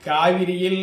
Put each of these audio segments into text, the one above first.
காவிரியில்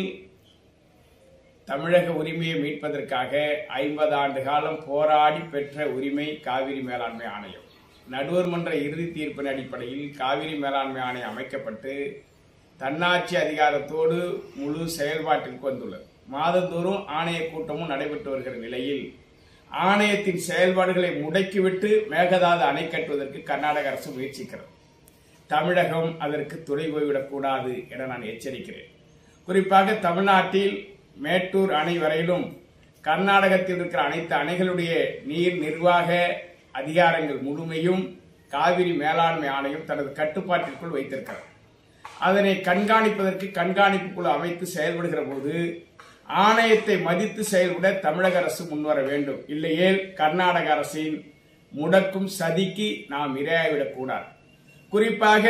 தமிழக உரிமையை மீட்பதற்காக ஐம்பது ஆண்டு காலம் போராடி பெற்ற உரிமை காவிரி மேலாண்மை ஆணையம் நடுவர் மன்ற இறுதி தீர்ப்பின் அடிப்படையில் காவிரி மேலாண்மை ஆணையம் அமைக்கப்பட்டு தன்னாட்சி அதிகாரத்தோடு முழு செயல்பாட்டிற்கு வந்துள்ளது மாதந்தோறும் ஆணைய கூட்டமும் நடைபெற்று வருகிற நிலையில் ஆணையத்தின் செயல்பாடுகளை முடக்கிவிட்டு மேகதாது அணை கட்டுவதற்கு கர்நாடக அரசு முயற்சிக்கிறது தமிழகம் அதற்கு துணை போய்விடக்கூடாது என நான் எச்சரிக்கிறேன் குறிப்பாக தமிழ்நாட்டில் மேட்டூர் அணை வரையிலும் கர்நாடகத்தில் இருக்கிற அனைத்து அணைகளுடைய நீர் நிர்வாக அதிகாரங்கள் முழுமையும் காவிரி மேலாண்மை ஆணையம் தனது கட்டுப்பாட்டிற்குள் வைத்திருக்கிறது அதனை கண்காணிப்பதற்கு கண்காணிப்பு குழு அமைத்து செயல்படுகிற போது ஆணையத்தை மதித்து செயல்பட தமிழக அரசு முன்வர வேண்டும் இல்லையேல் கர்நாடக அரசின் முடக்கும் சதிக்கு நாம் இரையாகிவிடக் கூடாது குறிப்பாக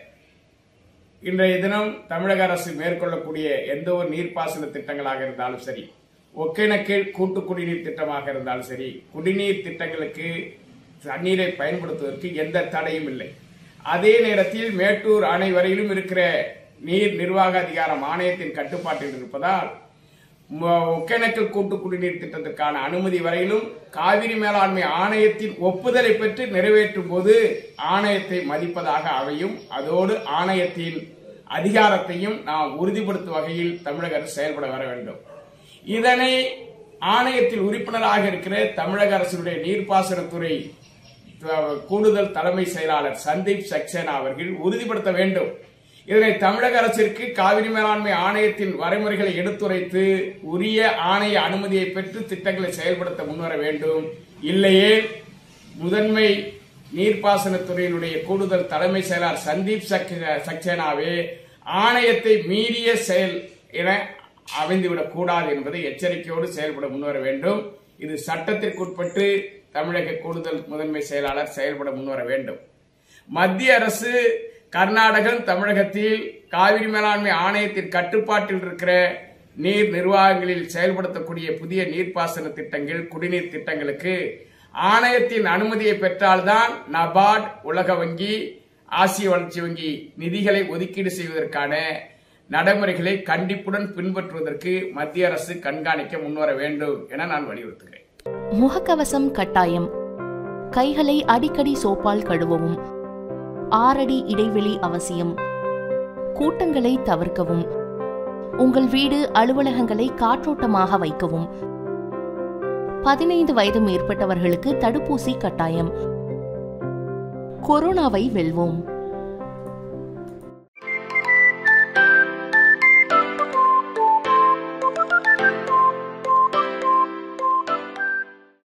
இன்றைய தினம் தமிழக அரசு மேற்கொள்ளக்கூடிய எந்த ஒரு நீர்ப்பாசன திட்டங்களாக இருந்தாலும் சரி ஒகேனக்கீழ் கூட்டு குடிநீர் திட்டமாக இருந்தாலும் சரி குடிநீர் திட்டங்களுக்கு தண்ணீரை பயன்படுத்துவதற்கு எந்த தடையும் இல்லை அதே நேரத்தில் மேட்டூர் அணை வரையிலும் இருக்கிற நீர் நிர்வாக அதிகாரம் ஆணையத்தின் கட்டுப்பாட்டில் இருப்பதால் ம- ஒகேனக்கல் கூட்டு குடிநீர் திட்டத்திற்கான அனுமதி வரையிலும் காவிரி மேலாண்மை ஆணையத்தின் ஒப்புதலை பெற்று நிறைவேற்றும் போது ஆணையத்தை மதிப்பதாக அமையும் அதோடு ஆணையத்தின் அதிகாரத்தையும் நாம் உறுதிப்படுத்தும் வகையில் தமிழக அரசு செயல்பட வர வேண்டும் இதனை ஆணையத்தில் உறுப்பினராக இருக்கிற தமிழக அரசுடைய நீர்ப்பாசனத்துறை த- கூடுதல் தலைமை செயலாளர் சந்தீப் சக்சேனா அவர்கள் உறுதிப்படுத்த வேண்டும் இதனை தமிழக அரசிற்கு காவிரி மேலாண்மை ஆணையத்தின் வரைமுறைகளை எடுத்துரைத்து உரிய ஆணைய அனுமதியை பெற்று திட்டங்களை செயல்படுத்த முன்வர வேண்டும் இல்லையே முதன்மை நீர்ப்பாசனத்துறையினுடைய கூடுதல் தலைமை செயலாளர் சந்தீப் சக்- சக்சேனாவே ஆணையத்தை மீறிய செயல் என அமைந்துவிடக் கூடாது என்பதை எச்சரிக்கையோடு செயல்பட முன்வர வேண்டும் இது சட்டத்திற்குட்பட்டு தமிழக கூடுதல் முதன்மை செயலாளர் செயல்பட முன்வர வேண்டும் மத்திய அரசு கர்நாடகம் தமிழகத்தில் காவிரி மேலாண்மை ஆணையத்தின் கட்டுப்பாட்டில் இருக்கிற நீர் நிர்வாகங்களில் செயல்படுத்தக்கூடிய புதிய நீர்ப்பாசன திட்டங்கள் குடிநீர் திட்டங்களுக்கு ஆணையத்தின் அனுமதியை பெற்றால்தான் நபார்ட் உலக வங்கி ஆசிய வளர்ச்சி வங்கி நிதிகளை ஒதுக்கீடு செய்வதற்கான நடைமுறைகளை கண்டிப்புடன் பின்பற்றுவதற்கு மத்திய அரசு கண்காணிக்க முன்வர வேண்டும் என நான் வலியுறுத்துகிறேன் முகக்கவசம் கட்டாயம் கைகளை அடிக்கடி சோப்பால் கழுவவும் ஆறடி இடைவெளி அவசியம் கூட்டங்களை தவிர்க்கவும் உங்கள் வீடு அலுவலகங்களை காற்றோட்டமாக வைக்கவும் பதினைந்து வயது மேற்பட்டவர்களுக்கு தடுப்பூசி கட்டாயம் கொரோனாவை வெல்வோம்